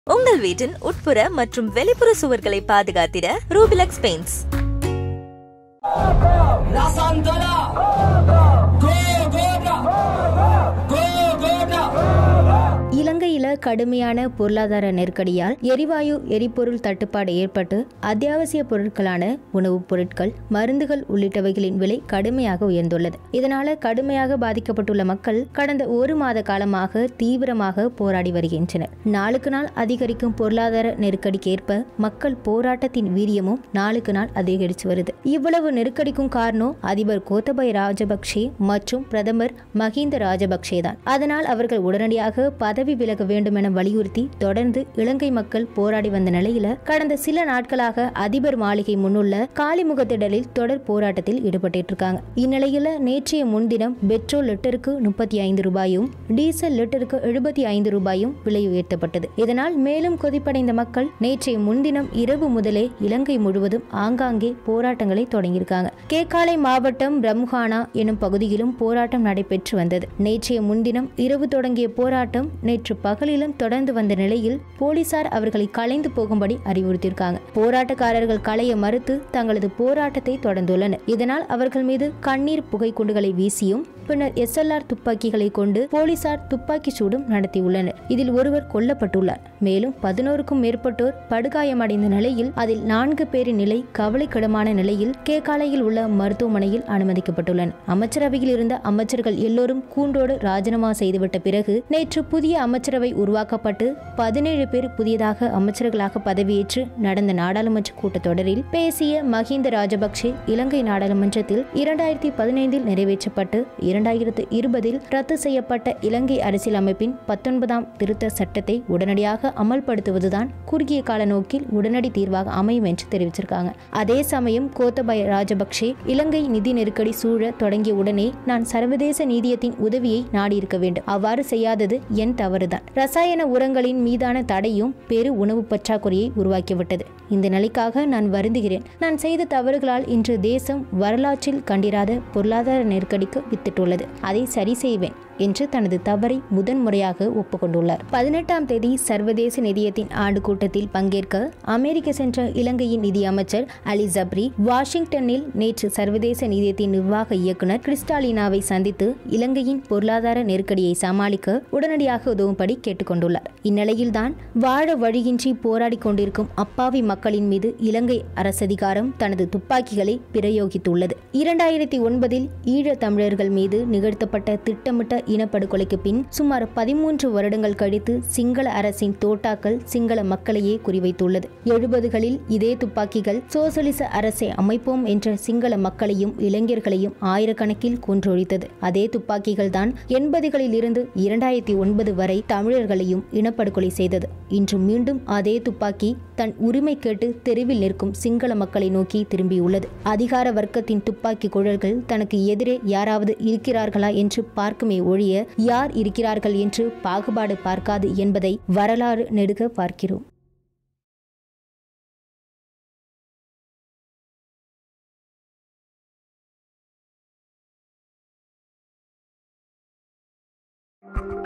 உங்கள் வீட்டின் உட்புற மற்றும் வெளிப்புற சுவர்களை பாதுகாத்திட ரூபிலக்ஸ் paints Rasandala! Go, Goda! Go, Goda! இலங்கையில கடுமையான பொருளாதார நெருக்கடியால் எரிவாயு எரிபொருள் தட்டுப்பாடு ஏற்பட்டு அத்தியாவசிய பொருட்களான உணவுப் பொருட்கள் மருந்துகள் உள்ளிட்டவைகளின் விலை கடுமையாக உயர்ந்துள்ளது இதனால கடுமையாக பாதிக்கப்பட்டுள்ள மக்கள் கடந்த ஒரு மாத காலமாக தீவிரமாக போராடி வருகின்றனர் நாளுக்கு நாள் அதிகரிக்கும் பொருளாதார நெருக்கடிக்கேற்ப மக்கள் போராட்டத்தின் வீரியமும் நாளுக்கு நாள் அதிகரித்து வருது இவ்வளவு நெருக்கடிக்கும் காரணம் அதிபர் கோத்தபய ராஜபக்சே மற்றும் பிரதமர் மஹிந்த ராஜபக்சே தான் அதனால் அவர்கள் உடனடியாக பதவி விலக வேண்டும் என வலியுறுத்தி தொடர்ந்து இலங்கை மக்கள் போராடி வந்த நிலையில கடந்த சில நாட்களாக அதிபர் மாளிகை முன்னுள்ள காலிமுகத்திடலில் தொடர் போராட்டத்தில் ஈடுபட்டு இருக்காங்க இந்நிலையில நேற்றைய முன்தினம் பெட்ரோல் லிட்டருக்கு முப்பத்தி ஐந்து ரூபாயும் டீசல் லிட்டருக்கு எழுபத்தி ஐந்து ரூபாயும் விலை உயர்த்தப்பட்டது இதனால் மேலும் கொதிப்படைந்த மக்கள் நேற்றைய முன்தினம் இரவு முதலே இலங்கை முழுவதும் ஆங்காங்கே போராட்டங்களை தொடங்கியிருக்காங்க கேக்காலை மாவட்டம் பிரம்ஹானா எனும் பகுதியிலும் போராட்டம் நடைபெற்று வந்தது நேற்றைய முன்தினம் இரவு தொடங்கிய போராட்டம் நேற்று பகலிலும் தொடர்ந்து வந்த நிலையில் போலீசார் அவர்களை கலைந்து போகும்படி அறிவுறுத்தியிருக்காங்க போராட்டக்காரர்கள் களைய மறுத்து தங்களது போராட்டத்தை தொடர்ந்துள்ளனர் இதனால் அவர்கள் மீது கண்ணீர் புகை குண்டுகளை வீசியும் பின்னர் எஸ்எல்ஆர் துப்பாக்கிகளை கொண்டு போலீசார் துப்பாக்கி சூடும் நடத்தியுள்ளனர் இதில் ஒருவர் கொல்லப்பட்டுள்ளார் மேலும் பதினோருக்கும் மேற்பட்டோர் படுகாயமடைந்த நிலையில் அதில் நான்கு பேரின் நிலை கவலைக்கிடமான நிலையில் கேகாலையில் உள்ள மருத்துவமனையில் அனுமதிக்கப்பட்டுள்ளனர் அமைச்சரவையில் இருந்த அமைச்சர்கள் எல்லோரும் கூண்டோடு ராஜினாமா செய்துவிட்ட பிறகு நேற்று புதிய அமைச்சரவை உருவாக்கப்பட்டு பதினேழு பேர் புதியதாக அமைச்சர்களாக பதவியேற்று நடந்த நாடாளுமன்ற கூட்டத்தொடரில் பேசிய மஹிந்த ராஜபக்சே இலங்கை நாடாளுமன்றத்தில் இரண்டாயிரத்தி பதினைந்தில் நிறைவேற்றப்பட்டு இரண்டாயிரத்து இருபதில் ரத்து செய்யப்பட்ட இலங்கை அரசியலமைப்பின் பத்தொன்பதாம் திருத்த சட்டத்தை உடனடியாக அமல்படுத்துவதுதான் குறுகிய கால நோக்கில் உடனடி தீர்வாக அமையும் என்று தெரிவிச்சிருக்காங்க அதே சமயம் கோத்தபய ராஜபக்சே இலங்கை நிதி நெருக்கடி சூழ தொடங்கிய உடனே நான் சர்வதேச நீதியத்தின் உதவியை நாடியிருக்க வேண்டும் அவ்வாறு செய்யாதது என் தவறுதான் ரசாயன உரங்களின் மீதான தடையும் பெரு உணவு பற்றாக்குறையை உருவாக்கிவிட்டது இந்த நிலைக்காக நான் வருந்துகிறேன் நான் செய்த தவறுகளால் இன்று தேசம் வரலாற்றில் கண்டிராத பொருளாதார நெருக்கடிக்கு வித்திட்டுள்ளது அதை சரி செய்வேன் என்று தனது தவறை முதன்முறையாக ஒப்புக்கொண்டுள்ளார் பதினெட்டாம் தேதி சர்வதேச நிதியத்தின் ஆண்டு கூட்டத்தில் பங்கேற்க அமெரிக்க சென்ற இலங்கையின் நிதியமைச்சர் அலி ஜப்ரி வாஷிங்டனில் நேற்று சர்வதேச நிதியத்தின் நிர்வாக இயக்குனர் கிறிஸ்டாலினாவை சந்தித்து இலங்கையின் பொருளாதார நெருக்கடியை சமாளிக்க உடனடியாக உதவும்படி கேட்டுக்கொண்டுள்ளார் இந்நிலையில்தான் வாழ வழியின்றி போராடி கொண்டிருக்கும் அப்பாவி மக்களின் மீது இலங்கை அரசதிகாரம் தனது துப்பாக்கிகளை பிரயோகித்துள்ளது இரண்டாயிரத்தி ஒன்பதில் ஈழத் தமிழர்கள் மீது நிகழ்த்தப்பட்ட திட்டமிட்ட இனப்படுகொலைக்கு பின் சுமார் பதிமூன்று வருடங்கள் கழித்து சிங்கள அரசின் தோட்டாக்கள் சிங்கள மக்களையே குறிவைத்துள்ளது எழுபதுகளில் இதே துப்பாக்கிகள் சோசலிச அரசை அமைப்போம் என்ற சிங்கள மக்களையும் இளைஞர்களையும் ஆயிரக்கணக்கில் கொன்றொழித்தது அதே துப்பாக்கிகள் தான் எண்பதுகளில் இருந்து இரண்டாயிரத்தி ஒன்பது வரை தமிழர்களையும் இனப்படுகொலை செய்தது இன்று மீண்டும் அதே துப்பாக்கி தன் உரிமை கேட்டு தெருவில் நிற்கும் சிங்கள மக்களை நோக்கி திரும்பியுள்ளது அதிகார வர்க்கத்தின் துப்பாக்கி குழல்கள் தனக்கு எதிரே யாராவது இருக்கிறார்களா என்று பார்க்குமே ஒழிய யார் இருக்கிறார்கள் என்று பாகுபாடு பார்க்காது என்பதை வரலாறு நெடுக பார்க்கிறோம் thank you